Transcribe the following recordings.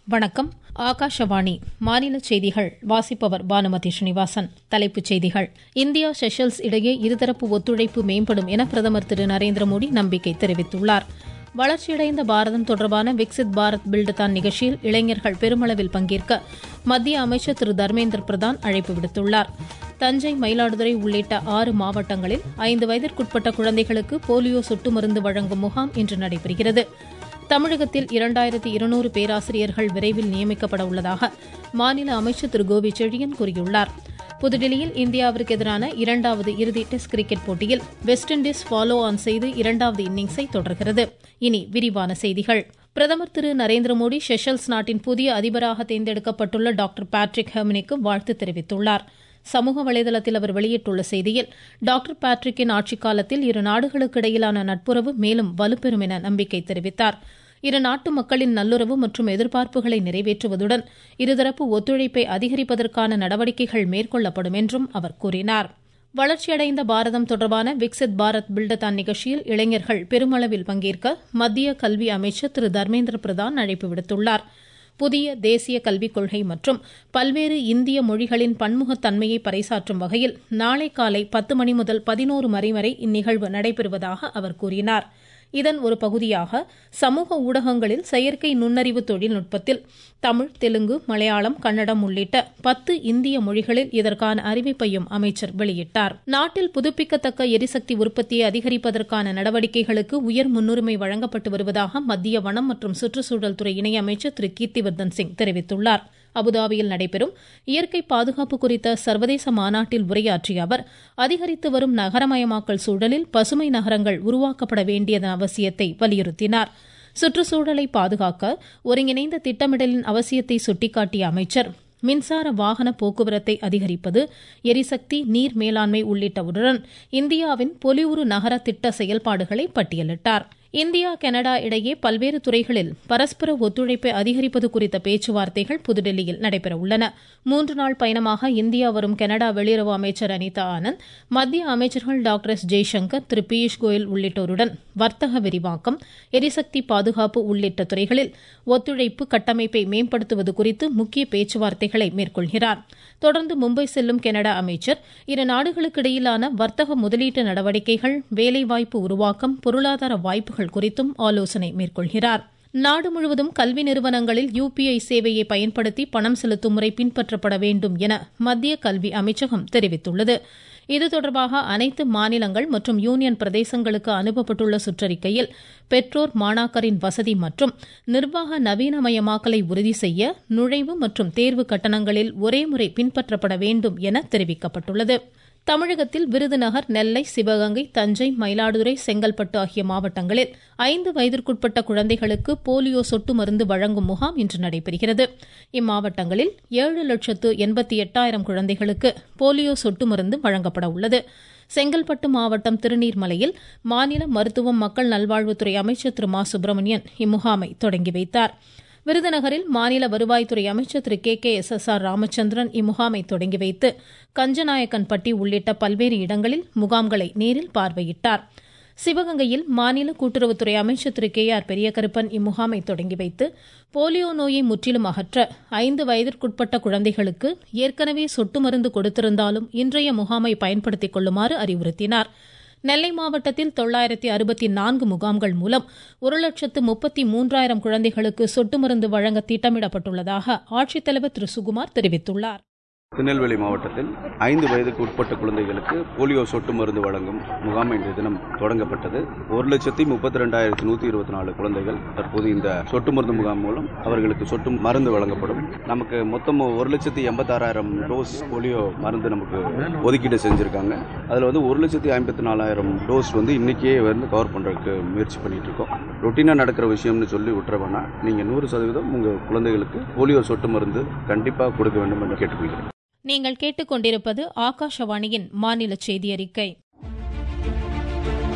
வணக்கம் ஆகாஷவாணி மாநில செய்திகள் வாசிப்பவர் பானுமதி ஸ்ரீனிவாசன் தலைப்புச் செய்திகள் இந்தியா செஷல்ஸ் இடையே இருதரப்பு ஒத்துழைப்பு மேம்படும் என பிரதமர் திரு நரேந்திர மோடி நம்பிக்கை தெரிவித்துள்ளார் வளர்ச்சியடைந்த பாரதம் தொடர்பான விக்சித் பாரத் பில்டுதான் நிகழ்ச்சியில் இளைஞர்கள் பெருமளவில் பங்கேற்க மத்திய அமைச்சர் திரு தர்மேந்திர பிரதான் அழைப்பு விடுத்துள்ளார் தஞ்சை மயிலாடுதுறை உள்ளிட்ட ஆறு மாவட்டங்களில் ஐந்து வயதிற்குட்பட்ட குழந்தைகளுக்கு போலியோ சொட்டு மருந்து வழங்கும் முகாம் இன்று நடைபெறுகிறது தமிழகத்தில் இரண்டாயிரத்தி இருநூறு பேராசிரியர்கள் விரைவில் நியமிக்கப்பட உள்ளதாக மாநில அமைச்சர் திரு கோவி செழியன் கூறியுள்ளார் புதுடில்லியில் இந்தியாவிற்கு எதிரான இரண்டாவது இறுதி டெஸ்ட் கிரிக்கெட் போட்டியில் வெஸ்ட் இண்டீஸ் ஃபாலோ ஆன் செய்து இரண்டாவது இன்னிங்ஸை தொடர்கிறது இனி விரிவான செய்திகள் பிரதமர் திரு நரேந்திர மோடி செஷல்ஸ் நாட்டின் புதிய அதிபராக தேர்ந்தெடுக்கப்பட்டுள்ள டாக்டர் பேட்ரிக் ஹெர்மினிக்கு வாழ்த்து தெரிவித்துள்ளார் சமூக வலைதளத்தில் அவர் வெளியிட்டுள்ள செய்தியில் டாக்டர் பேட்ரிக்கின் ஆட்சிக் காலத்தில் இரு நாடுகளுக்கு இடையிலான நட்புறவு மேலும் வலுப்பெறும் என நம்பிக்கை தெரிவித்தார் இரு நாட்டு மக்களின் நல்லுறவு மற்றும் எதிர்பார்ப்புகளை நிறைவேற்றுவதுடன் இருதரப்பு ஒத்துழைப்பை அதிகரிப்பதற்கான நடவடிக்கைகள் மேற்கொள்ளப்படும் என்றும் அவர் கூறினார் வளர்ச்சியடைந்த பாரதம் தொடர்பான விக்சித் பாரத் பில்டதான் நிகழ்ச்சியில் இளைஞர்கள் பெருமளவில் பங்கேற்க மத்திய கல்வி அமைச்சர் திரு தர்மேந்திர பிரதான் அழைப்பு விடுத்துள்ளார் புதிய தேசிய கல்விக் கொள்கை மற்றும் பல்வேறு இந்திய மொழிகளின் பன்முகத்தன்மையை பறைசாற்றும் வகையில் நாளை காலை பத்து மணி முதல் பதினோரு மணி வரை இந்நிகழ்வு நடைபெறுவதாக அவர் கூறினார் இதன் ஒரு பகுதியாக சமூக ஊடகங்களில் செயற்கை நுண்ணறிவு தொழில்நுட்பத்தில் தமிழ் தெலுங்கு மலையாளம் கன்னடம் உள்ளிட்ட பத்து இந்திய மொழிகளில் இதற்கான அறிவிப்பையும் அமைச்சர் வெளியிட்டார் நாட்டில் புதுப்பிக்கத்தக்க எரிசக்தி உற்பத்தியை அதிகரிப்பதற்கான நடவடிக்கைகளுக்கு உயர் முன்னுரிமை வழங்கப்பட்டு வருவதாக மத்திய வனம் மற்றும் சுற்றுச்சூழல் துறை இணையமைச்சர் திரு கீர்த்திவர்தன் சிங் தெரிவித்துள்ளார் அபுதாபியில் நடைபெறும் இயற்கை பாதுகாப்பு குறித்த சர்வதேச மாநாட்டில் உரையாற்றிய அவர் அதிகரித்து வரும் நகரமயமாக்கல் சூழலில் பசுமை நகரங்கள் உருவாக்கப்பட வேண்டியதன் அவசியத்தை வலியுறுத்தினார் சுற்றுச்சூழலை பாதுகாக்க ஒருங்கிணைந்த திட்டமிடலின் அவசியத்தை சுட்டிக்காட்டிய அமைச்சர் மின்சார வாகன போக்குவரத்தை அதிகரிப்பது எரிசக்தி நீர் மேலாண்மை உள்ளிட்டவுடன் இந்தியாவின் பொலிவுறு நகர திட்ட செயல்பாடுகளை பட்டியலிட்டார் இந்தியா கனடா இடையே பல்வேறு துறைகளில் பரஸ்பர ஒத்துழைப்பை அதிகரிப்பது குறித்த பேச்சுவார்த்தைகள் புதுடெல்லியில் நடைபெற உள்ளன மூன்று நாள் பயணமாக இந்தியா வரும் கனடா வெளியுறவு அமைச்சர் அனிதா ஆனந்த் மத்திய அமைச்சர்கள் டாக்டர் எஸ் ஜெய்சங்கர் திரு பியூஷ் கோயல் உள்ளிட்டோருடன் வர்த்தக விரிவாக்கம் எரிசக்தி பாதுகாப்பு உள்ளிட்ட துறைகளில் ஒத்துழைப்பு கட்டமைப்பை மேம்படுத்துவது குறித்து முக்கிய பேச்சுவார்த்தைகளை மேற்கொள்கிறார் தொடர்ந்து மும்பை செல்லும் கனடா அமைச்சர் இரு நாடுகளுக்கு இடையிலான வர்த்தக முதலீட்டு நடவடிக்கைகள் வேலைவாய்ப்பு உருவாக்கம் பொருளாதார வாய்ப்புகள் குறித்தும் ஆலோசனை மேற்கொள்கிறார் நாடு முழுவதும் கல்வி நிறுவனங்களில் யுபிஐ சேவையை பயன்படுத்தி பணம் செலுத்தும் முறை பின்பற்றப்பட வேண்டும் என மத்திய கல்வி அமைச்சகம் தெரிவித்துள்ளது இது தொடர்பாக அனைத்து மாநிலங்கள் மற்றும் யூனியன் பிரதேசங்களுக்கு அனுப்பப்பட்டுள்ள சுற்றறிக்கையில் பெற்றோர் மாணாக்கரின் வசதி மற்றும் நிர்வாக நவீனமயமாக்கலை உறுதி செய்ய நுழைவு மற்றும் தேர்வு கட்டணங்களில் ஒரே முறை பின்பற்றப்பட வேண்டும் என தெரிவிக்கப்பட்டுள்ளது தமிழகத்தில் விருதுநகர் நெல்லை சிவகங்கை தஞ்சை மயிலாடுதுறை செங்கல்பட்டு ஆகிய மாவட்டங்களில் ஐந்து வயதிற்குட்பட்ட குழந்தைகளுக்கு போலியோ சொட்டு மருந்து வழங்கும் முகாம் இன்று நடைபெறுகிறது இம்மாவட்டங்களில் ஏழு லட்சத்து எண்பத்தி எட்டாயிரம் குழந்தைகளுக்கு போலியோ சொட்டு மருந்து வழங்கப்பட உள்ளது செங்கல்பட்டு மாவட்டம் திருநீர்மலையில் மாநில மருத்துவம் மக்கள் நல்வாழ்வுத்துறை அமைச்சர் திரு மா சுப்பிரமணியன் இம்முகாமை தொடங்கி வைத்தார் விருதுநகரில் மாநில வருவாய்த்துறை அமைச்சர் Thiru K K S S R Ramachandran இம்முகாமை தொடங்கி வைத்து கஞ்சநாயக்கன்பட்டி உள்ளிட்ட பல்வேறு இடங்களில் முகாம்களை நேரில் பார்வையிட்டார் சிவகங்கையில் மாநில கூட்டுறவுத்துறை அமைச்சர் திரு கே ஆர் பெரியகருப்பன் இம்முகாமை தொடங்கி வைத்து போலியோ நோயை முற்றிலும் அகற்ற ஐந்து வயதிற்குட்பட்ட குழந்தைகளுக்கு ஏற்கனவே சொட்டு மருந்து கொடுத்திருந்தாலும் இன்றைய முகாமை பயன்படுத்திக் கொள்ளுமாறு அறிவுறுத்தினார் நெல்லை மாவட்டத்தில் தொள்ளாயிரத்தி அறுபத்தி நான்கு முகாம்கள் மூலம் ஒரு லட்சத்து முப்பத்தி மூன்றாயிரம் குழந்தைகளுக்கு சொட்டு மருந்து வழங்க திட்டமிடப்பட்டுள்ளதாக ஆட்சித்தலைவர் திரு சுகுமார் தெரிவித்துள்ளார் திருநெல்வேலி மாவட்டத்தில் ஐந்து வயதுக்கு உட்பட்ட குழந்தைகளுக்கு போலியோ சொட்டு மருந்து வழங்கும் முகாம் இன்றைய தினம் தொடங்கப்பட்டது ஒரு லட்சத்தி முப்பத்தி ரெண்டாயிரத்தி நூத்தி இருபத்தி நாலு குழந்தைகள் தற்போது இந்த சொட்டு மருந்து முகாம் மூலம் அவர்களுக்கு சொட்டு மருந்து வழங்கப்படும் நமக்கு மொத்தம் ஒரு லட்சத்தி எண்பத்தாறாயிரம் டோஸ் போலியோ மருந்து நமக்கு ஒதுக்கீடு செஞ்சிருக்காங்க அதுல வந்து ஒரு லட்சத்தி ஐம்பத்தி நாலாயிரம் டோஸ் வந்து இன்னைக்கே வந்து கவர் பண்றதுக்கு முயற்சி பண்ணிட்டு இருக்கோம் ரொட்டீனா நடக்கிற விஷயம்னு சொல்லி விட்டுறவேனா நீங்க நூறு சதவீதம் உங்க குழந்தைகளுக்கு போலியோ சொட்டு மருந்து கண்டிப்பா கொடுக்க வேண்டும் என்று கேட்டுக்கொள்கிறேன் நீங்கள் கேட்டுக்கொண்டிருப்பது ஆகாஷவாணியின் மாநில செய்தி அறிக்கை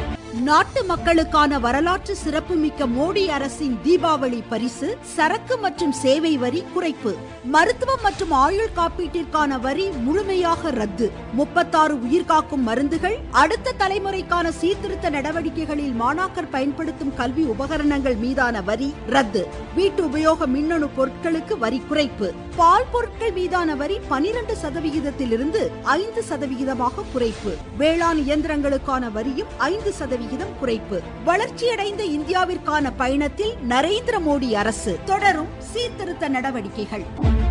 நாட்டு மக்களுக்கான வரலாற்று சிறப்புமிக்க மோடி அரசின் தீபாவளி பரிசு சரக்கு மற்றும் சேவை வரி குறைப்பு மருத்துவம் மற்றும் ஆயுள் காப்பீட்டிற்கான வரி முழுமையாக ரத்து முப்பத்தாறு உயிர்காக்கும் மருந்துகள் அடுத்த தலைமுறைக்கான சீர்திருத்த நடவடிக்கைகளில் மாணாக்கர் பயன்படுத்தும் கல்வி உபகரணங்கள் மீதான வரி ரத்து வீட்டு உபயோக மின்னணு பொருட்களுக்கு வரி குறைப்பு பால் பொருட்கள் மீதான வரி பனிரெண்டு சதவிகிதத்திலிருந்து ஐந்து சதவிகிதமாக குறைப்பு வேளாண் இயந்திரங்களுக்கான வரியும் ஐந்து சதவிகிதம் குறைப்பு வளர்ச்சியடைந்த இந்தியாவிற்கான பயணத்தில் நரேந்திர மோடி அரசு தொடரும் சீர்திருத்த நடவடிக்கைகள்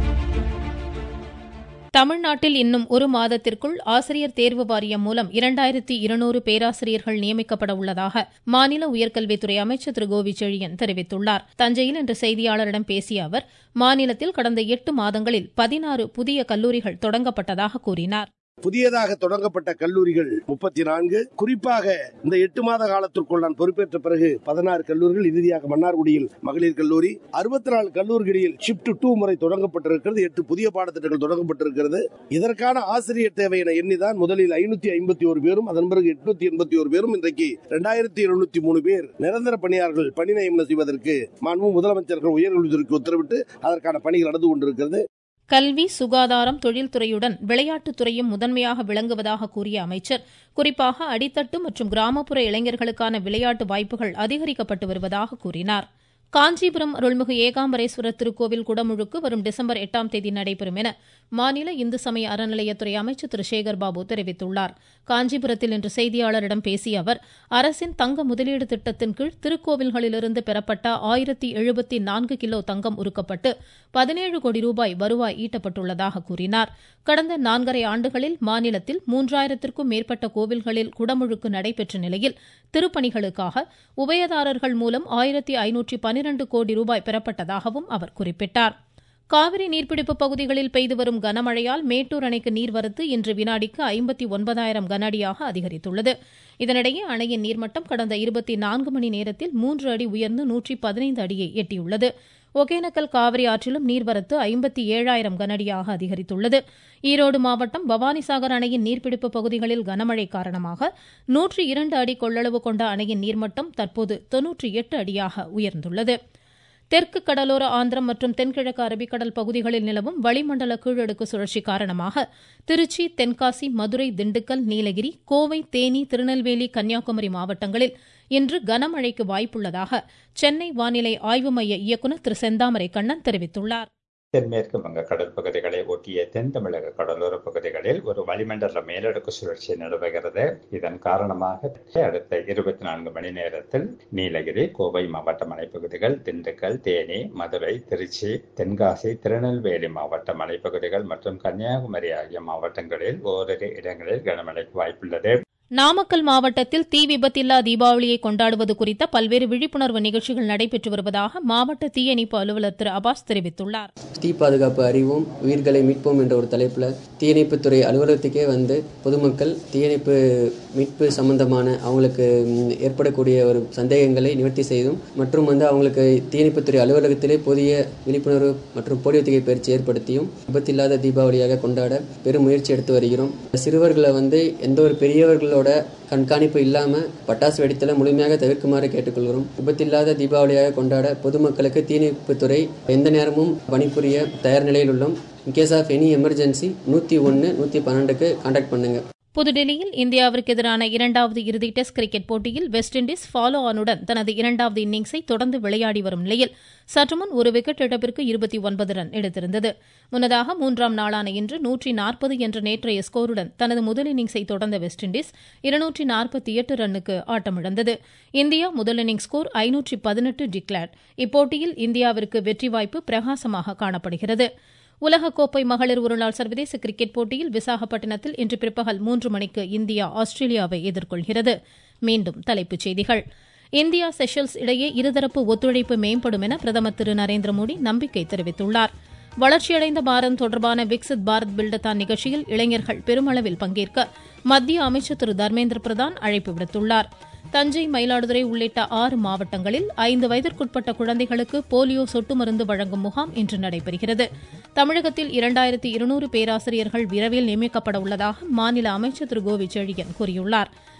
தமிழ்நாட்டில் இன்னும் ஒரு மாதத்திற்குள் ஆசிரியர் தேர்வு வாரியம் மூலம் இரண்டாயிரத்தி இருநூறு பேராசிரியர்கள் நியமிக்கப்பட உள்ளதாக மாநில உயர்கல்வித்துறை அமைச்சர் திரு கோவிச்செழியன் தெரிவித்துள்ளார் தஞ்சையில் இன்று செய்தியாளரிடம் பேசிய அவர் மாநிலத்தில் கடந்த எட்டு மாதங்களில் பதினாறு புதிய கல்லூரிகள் தொடங்கப்பட்டதாக கூறினார் புதியதாக தொடங்கப்பட்ட கல்லூரிகள் முப்பத்தி நான்கு குறிப்பாக இந்த எட்டு மாத காலத்திற்குள் நான் பொறுப்பேற்ற பிறகு பதினாறு கல்லூரிகள் இறுதியாக மன்னார்குடியில் மகளிர் கல்லூரி அறுபத்தி நாலு கல்லூரிகளில் ஷிப்ட் டூ முறை தொடங்கப்பட்டிருக்கிறது எட்டு புதிய பாடத்திட்டங்கள் தொடங்கப்பட்டிருக்கிறது இதற்கான ஆசிரியர் தேவை என எண்ணிதான் முதலில் ஐநூத்தி ஐம்பத்தி ஒரு பேரும் அதன் பிறகு எட்நூத்தி எண்பத்தி ஒரு பேரும் இன்றைக்கு இரண்டாயிரத்தி எழுநூத்தி மூணு பேர் நிரந்தர பணியாளர்கள் பணி நியமனம் செய்வதற்கு மாண்பு முதலமைச்சர்கள் உயர்கல்வித்துறைக்கு உத்தரவிட்டு அதற்கான பணிகள் நடந்து கொண்டிருக்கிறது கல்வி சுகாதாரம் தொழில்துறையுடன் விளையாட்டுத் துறையும் முதன்மையாக விளங்குவதாக கூறிய அமைச்சர் குறிப்பாக அடித்தட்டு மற்றும் கிராமப்புற இளைஞர்களுக்கான விளையாட்டு வாய்ப்புகள் அதிகரிக்கப்பட்டு வருவதாக கூறினார் காஞ்சிபுரம் அருள்மிகு ஏகாம்பரேஸ்வரர் திருக்கோவில் குடமுழுக்கு வரும் டிசம்பர் எட்டாம் தேதி நடைபெறும் என மாநில இந்து சமய அறநிலையத்துறை அமைச்சர் திரு சேகர் பாபு தெரிவித்துள்ளார் காஞ்சிபுரத்தில் இன்று செய்தியாளரிடம் பேசிய அவர் அரசின் தங்க முதலீடு திட்டத்தின் கீழ் திருக்கோவில்களிலிருந்து பெறப்பட்ட ஆயிரத்தி எழுபத்தி நான்கு கிலோ தங்கம் உருக்கப்பட்டு பதினேழு கோடி ரூபாய் வருவாய் ஈட்டப்பட்டுள்ளதாக கூறினார் கடந்த நான்கரை ஆண்டுகளில் மாநிலத்தில் மூன்றாயிரத்திற்கும் மேற்பட்ட கோவில்களில் குடமுழுக்கு நடைபெற்ற நிலையில் திருப்பணிகளுக்காக உபயதாரர்கள் மூலம் ஆயிரத்தி ஐநூற்றி பனிரண்டு கோடி ரூபாய் பெறப்பட்டதாகவும் அவர் குறிப்பிட்டார் காவிரி நீர்பிடிப்பு பகுதிகளில் பெய்து வரும் கனமழையால் மேட்டூர் அணைக்கு நீர்வரத்து இன்று வினாடிக்கு ஐம்பத்தி ஒன்பதாயிரம் கனஅடியாக அதிகரித்துள்ளது இதனிடையே அணையின் நீர்மட்டம் கடந்த இருபத்தி நான்கு மணி நேரத்தில் மூன்று அடி உயர்ந்து நூற்றி பதினைந்து அடியை எட்டியுள்ளது ஒகேனக்கல் காவிரி ஆற்றிலும் நீர்வரத்து ஐம்பத்தி ஏழாயிரம் கனஅடியாக அதிகரித்துள்ளது ஈரோடு மாவட்டம் பவானிசாகர் அணையின் நீர்பிடிப்பு பகுதிகளில் கனமழை காரணமாக நூற்றி இரண்டு அடி கொள்ளளவு கொண்ட அணையின் நீர்மட்டம் தற்போது தொன்னூற்றி எட்டு அடியாக உயர்ந்துள்ளது தெற்கு கடலோர ஆந்திரம் மற்றும் தென்கிழக்கு அரபிக்கடல் பகுதிகளில் நிலவும் வளிமண்டல கீழடுக்கு சுழற்சி காரணமாக திருச்சி தென்காசி மதுரை திண்டுக்கல் நீலகிரி கோவை தேனி திருநெல்வேலி கன்னியாகுமரி மாவட்டங்களில் இன்று கனமழைக்கு வாய்ப்புள்ளதாக சென்னை வானிலை ஆய்வு மைய இயக்குநர் திரு செந்தாமரை கண்ணன் தெரிவித்துள்ளார் தென்மேற்கு வங்க கடல் பகுதிகளை ஒட்டிய தென் தமிழக கடலோர பகுதிகளில் ஒரு வளிமண்டல மேலடுக்கு சுழற்சி நிலவுகிறது இதன் காரணமாக அடுத்த இருபத்தி நான்கு மணி நேரத்தில் நீலகிரி கோவை மாவட்ட மலைப்பகுதிகள் திண்டுக்கல் தேனி மதுரை திருச்சி தென்காசி திருநெல்வேலி மாவட்ட மலைப்பகுதிகள் மற்றும் கன்னியாகுமரி ஆகிய மாவட்டங்களில் ஓரிரு இடங்களில் கனமழைக்கு வாய்ப்புள்ளது நாமக்கல் மாவட்டத்தில் தீ விபத்தில்லா தீபாவளியை கொண்டாடுவது குறித்த பல்வேறு விழிப்புணர்வு நிகழ்ச்சிகள் நடைபெற்று வருவதாக மாவட்ட தீயணைப்பு அலுவலர் திரு அபாஸ் தெரிவித்துள்ளார் தீ பாதுகாப்பு அறிவோம் உயிர்களை மீட்போம் என்ற ஒரு தலைப்பில் தீயணைப்புத்துறை அலுவலகத்துக்கே வந்து பொதுமக்கள் தீயணைப்பு மீட்பு சம்பந்தமான அவங்களுக்கு ஏற்படக்கூடிய ஒரு சந்தேகங்களை நிவர்த்தி செய்தும் மற்றும் வந்து அவங்களுக்கு தீயணைப்புத்துறை அலுவலகத்திலே போதிய விழிப்புணர்வு மற்றும் போலியோ பயிற்சி ஏற்படுத்தியும் விபத்தில்லாத தீபாவளியாக கொண்டாட பெரும் முயற்சி எடுத்து வருகிறோம் சிறுவர்களை வந்து எந்த ஒரு பெரியவர்களோட கண்காணிப்பு இல்லாமல் பட்டாசு வெடித்தலை முழுமையாக தவிர்க்குமாறு கேட்டுக்கொள்கிறோம் விபத்தில்லாத தீபாவளியாக கொண்டாட பொதுமக்களுக்கு தீயணைப்புத்துறை எந்த நேரமும் பணிபுரிய தயார் நிலையில் உள்ளோம் இன்கேஸ் ஆஃப் எனி எமர்ஜென்சி நூற்றி ஒன்று நூற்றி பன்னெண்டுக்கு கான்டாக்ட் பண்ணுங்கள் புதுடில்லியில் இந்தியாவிற்கு எதிரான இரண்டாவது இறுதி டெஸ்ட் கிரிக்கெட் போட்டியில் வெஸ்ட் இண்டீஸ் ஃபாலோ ஆனுடன் தனது இரண்டாவது இன்னிங்ஸை தொடர்ந்து விளையாடி வரும் நிலையில் சற்றுமுன் ஒரு விக்கெட் இழப்பிற்கு இருபத்தி ஒன்பது ரன் எடுத்திருந்தது முன்னதாக மூன்றாம் நாளான இன்று நூற்றி நாற்பது என்ற நேற்றைய ஸ்கோருடன் தனது முதல் இன்னிங்ஸை தொடர்ந்த வெஸ்ட் இண்டீஸ் இருநூற்றி நாற்பத்தி எட்டு ரன்னுக்கு ஆட்டமிழந்தது இந்தியா முதல் இன்னிங்ஸ் ஸ்கோர் ஐநூற்றி பதினெட்டு டிக்ளேர்ட் இப்போட்டியில் இந்தியாவிற்கு வெற்றி வாய்ப்பு பிரகாசமாக காணப்படுகிறது உலகக்கோப்பை மகளிர் ஒருநாள் சர்வதேச கிரிக்கெட் போட்டியில் விசாகப்பட்டினத்தில் இன்று பிற்பகல் மூன்று மணிக்கு இந்தியா ஆஸ்திரேலியாவை எதிர்கொள்கிறது மீண்டும் தலைப்புச் செய்திகள் இந்தியா செஷல்ஸ் இடையே இருதரப்பு ஒத்துழைப்பு மேம்படும் என பிரதமர் திரு நரேந்திர மோடி நம்பிக்கை தெரிவித்துள்ளார் வளர்ச்சியடைந்த பாரதம் தொடர்பான விக்சித் பாரத் பில்டத்தான் நிகழ்ச்சியில் இளைஞர்கள் பெருமளவில் பங்கேற்க மத்திய அமைச்சர் திரு தர்மேந்திர பிரதான் அழைப்பு விடுத்துள்ளார் தஞ்சை மயிலாடுதுறை உள்ளிட்ட ஆறு மாவட்டங்களில் ஐந்து வயதிற்குட்பட்ட குழந்தைகளுக்கு போலியோ சொட்டு மருந்து வழங்கும் முகாம் இன்று நடைபெறுகிறது தமிழகத்தில் இரண்டாயிரத்தி இருநூறு பேராசிரியர்கள் விரைவில் நியமிக்கப்பட உள்ளதாக மாநில அமைச்சர் திரு கோவிச்செழியன் கூறியுள்ளார்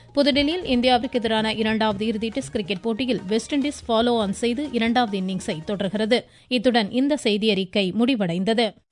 புதுடில்லியில் இந்தியாவிற்கு எதிரான இரண்டாவது இறுதி டெஸ்ட் கிரிக்கெட் போட்டியில் வெஸ்ட் இண்டீஸ் ஃபாலோ ஆன் செய்து இரண்டாவது இன்னிங்ஸை தொடர்கிறது இத்துடன் இந்த செய்தியறிக்கை முடிவடைந்தது